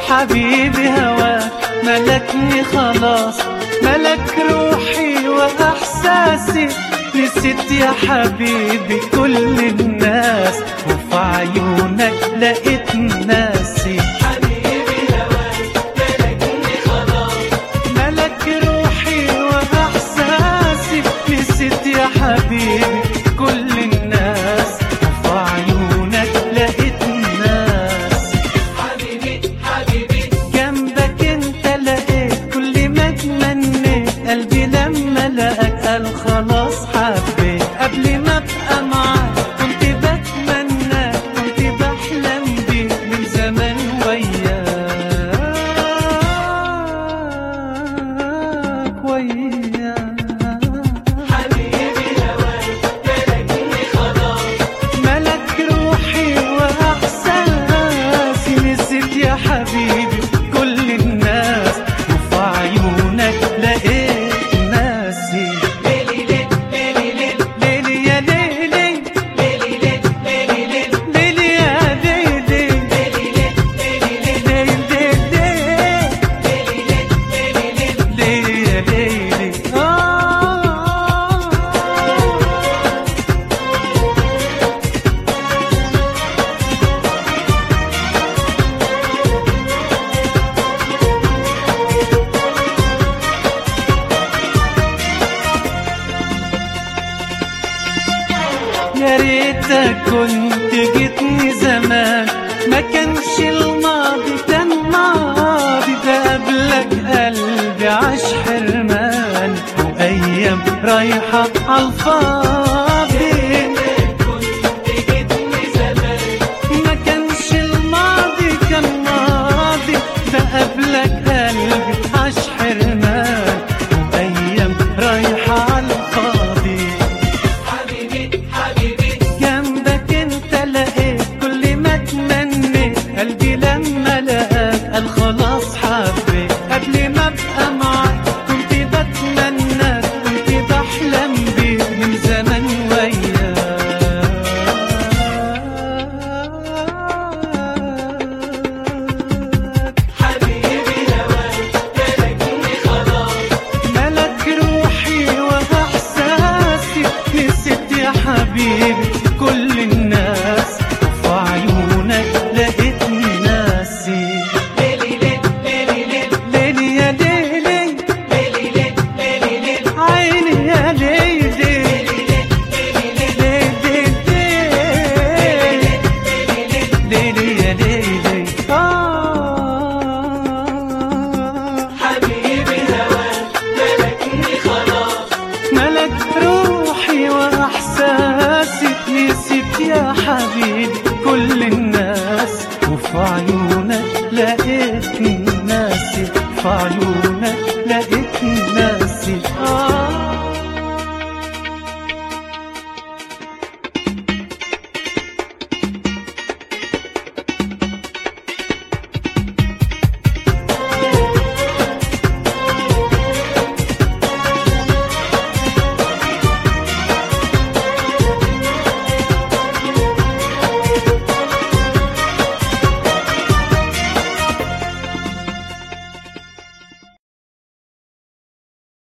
حبيبي هواك ملكني خلاص ملك روحي واحساسي نسيت يا حبيبي كل الناس وفي عيونك لقيت ناسي ملك روحي واحساسي نسيت يا حبيبي كل الناس وفي عيونك لقيت ناس جنبك انت لقيت كل ما تمنيت قلبي لما لقاك قال خلاص حبيت قبل ما ابقى معاك كنت بتمنى كنت بحلم بيك من زمان وياك وياك ملك روحي واحساسي نسيت يا حبيبي كل الناس وفي عيونك لقيت ناسي ليلي يا ليلي ليلي يا ليلي ليلي يا ليلي آه يا ريتك كنت جيتني زمان ما كانش الماضي كان ماضي ده قبلك قلبي عاش حرمان وايام رايحه عالفاضي ما كانش الماضي كان ماضي ده قبلك قلبي عاش حرمان وايام رايحه عالفاضي جنبك انت لقيت كل ما تمنيت قلبي لما